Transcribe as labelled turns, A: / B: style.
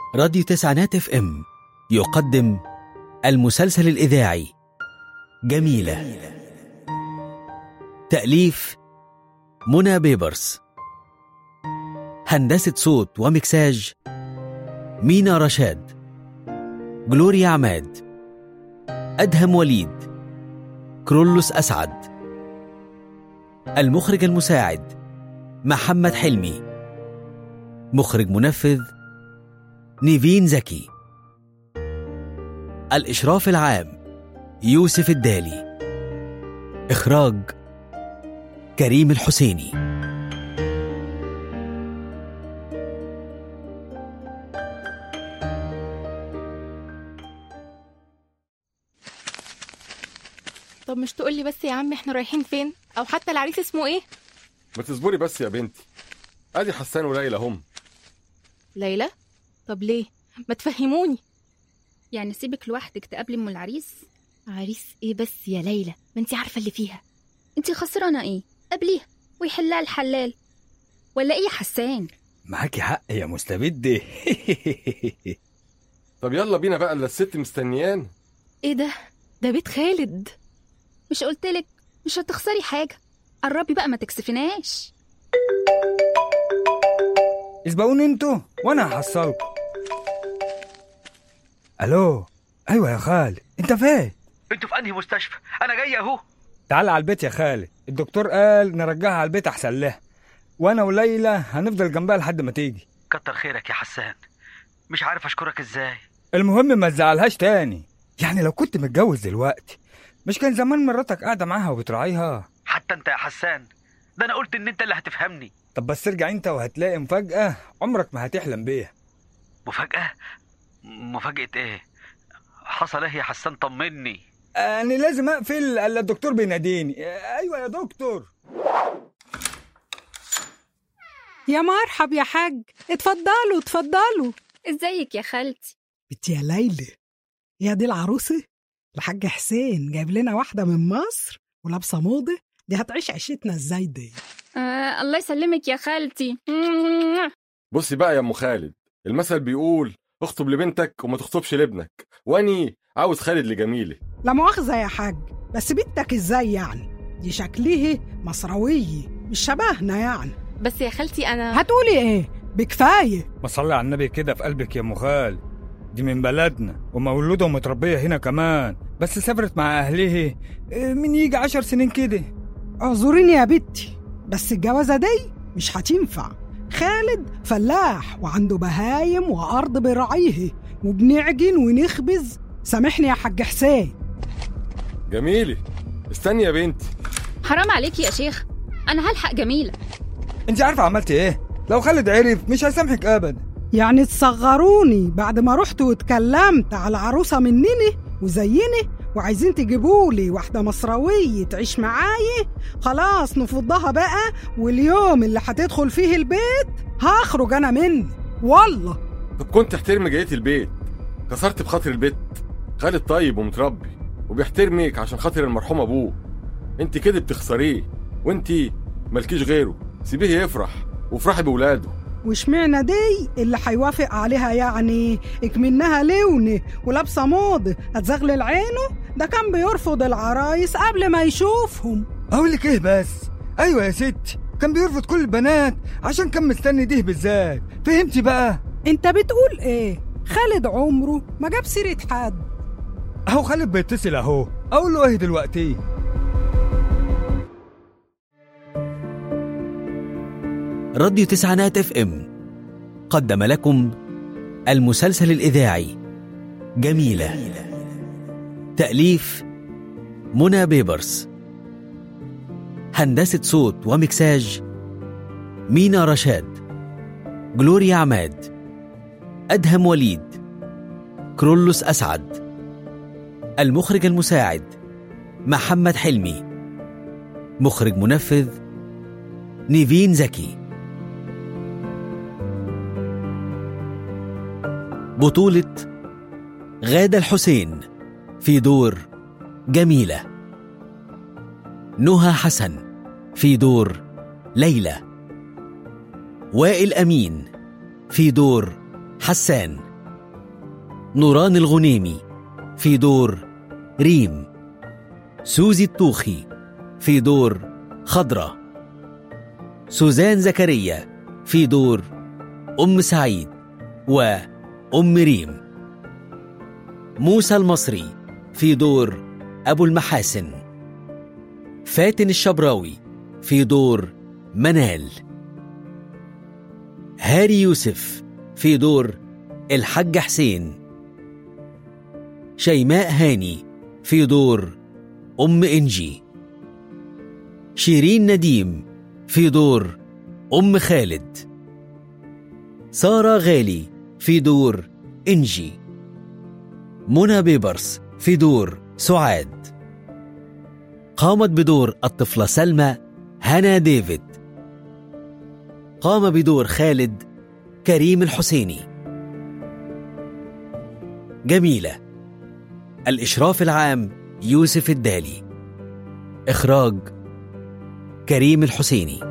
A: راديو تسعينات اف ام يقدم المسلسل الإذاعي جميلة تأليف منى بيبرس هندسة صوت ومكساج مينا رشاد جلوريا عماد أدهم وليد كرولوس أسعد المخرج المساعد محمد حلمي مخرج منفذ نيفين زكي الإشراف العام يوسف الدالي إخراج كريم الحسيني
B: طب مش تقولي بس يا عم احنا رايحين فين او حتى العريس اسمه ايه
C: ما تصبري بس يا بنتي ادي حسان وليلى هم
B: ليلى طب ليه ما تفهموني
D: يعني سيبك لوحدك تقابلي ام العريس
B: عريس ايه بس يا ليلى ما انت عارفه اللي فيها
D: انتي خسرانه ايه قابليها ويحلها الحلال ولا ايه يا حسان
E: معاكي حق يا مستبد
C: طب يلا بينا بقى الا الست مستنيان
B: ايه ده ده بيت خالد
D: مش قلتلك مش هتخسري حاجه قربي بقى ما تكسفناش
E: اسبقوني انتوا وانا هحصلكم الو ايوه يا خالد انت فين
F: انتوا في انهي مستشفى انا جاي اهو
E: تعال على البيت يا خالد الدكتور قال نرجعها على البيت احسن لها وانا وليلى هنفضل جنبها لحد ما تيجي
F: كتر خيرك يا حسان مش عارف اشكرك ازاي
E: المهم ما تزعلهاش تاني يعني لو كنت متجوز دلوقتي مش كان زمان مراتك قاعده معاها وبتراعيها
F: حتى انت يا حسان ده انا قلت ان انت اللي هتفهمني
E: طب بس ارجع انت وهتلاقي مفاجاه عمرك ما هتحلم بيها
F: مفاجأة مفاجأة ايه حصل ايه يا حسان طمني
E: انا لازم اقفل الا الدكتور بيناديني ايوه يا دكتور
G: يا مرحب يا حاج اتفضلوا اتفضلوا
D: ازيك يا خالتي
G: بنت يا ليلى يا دي العروسة الحاج حسين جايب لنا واحدة من مصر ولابسة موضة دي هتعيش عيشتنا ازاي دي
D: آه الله يسلمك يا خالتي
C: بصي بقى يا ام خالد المثل بيقول اخطب لبنتك وما تخطبش لابنك واني عاوز خالد لجميله
G: لا مؤاخذة يا حاج بس بنتك ازاي يعني دي شكلها مصروية مش شبهنا يعني
B: بس يا خالتي انا
G: هتقولي ايه بكفاية
E: ما صلي على النبي كده في قلبك يا ام خالد دي من بلدنا ومولودة ومتربية هنا كمان بس سافرت مع أهلها إيه، من يجي عشر سنين كده
G: اعذريني يا بنتي بس الجوازة دي مش هتنفع خالد فلاح وعنده بهايم وأرض براعيه وبنعجن ونخبز سامحني يا حاج حسين
C: جميله استني يا بنتي
D: حرام عليكي يا شيخ انا هلحق جميله
E: انت عارفة عملت ايه لو خالد عرف مش هيسامحك أبدا
G: يعني تصغروني بعد ما رحت واتكلمت على عروسة منني وزيني وعايزين تجيبولي واحدة مصروية تعيش معايا خلاص نفضها بقى واليوم اللي هتدخل فيه البيت هخرج أنا منه والله
C: طب كنت احترمي جاية البيت كسرت بخاطر البيت خالد طيب ومتربي وبيحترمك عشان خاطر المرحوم ابوه انت كده بتخسريه وانت مالكيش غيره سيبيه يفرح وافرحي بولاده
G: وشمعنا دي اللي هيوافق عليها يعني اكمنها لونة ولابسة موضة هتزغلل عينه ده كان بيرفض العرايس قبل ما يشوفهم
E: أقول لك إيه بس أيوة يا ست كان بيرفض كل البنات عشان كان مستني ديه بالذات فهمتي بقى
G: انت بتقول ايه خالد عمره ما جاب سيرة حد
E: أهو خالد بيتصل أهو أقول له إيه دلوقتي
A: راديو تسعينات اف ام قدم لكم المسلسل الإذاعي جميلة تأليف منى بيبرس هندسة صوت ومكساج مينا رشاد جلوريا عماد أدهم وليد كرولوس أسعد المخرج المساعد محمد حلمي مخرج منفذ نيفين زكي بطولة غادة الحسين في دور جميلة نهى حسن في دور ليلى وائل أمين في دور حسان نوران الغنيمي في دور ريم سوزي الطوخي في دور خضرة سوزان زكريا في دور أم سعيد وأم ريم موسى المصري في دور أبو المحاسن فاتن الشبراوي في دور منال هاري يوسف في دور الحاج حسين شيماء هاني في دور أم إنجي شيرين نديم في دور أم خالد سارة غالي في دور إنجي منى بيبرس في دور سعاد قامت بدور الطفلة سلمى هنا ديفيد قام بدور خالد كريم الحسيني جميلة الإشراف العام يوسف الدالي إخراج كريم الحسيني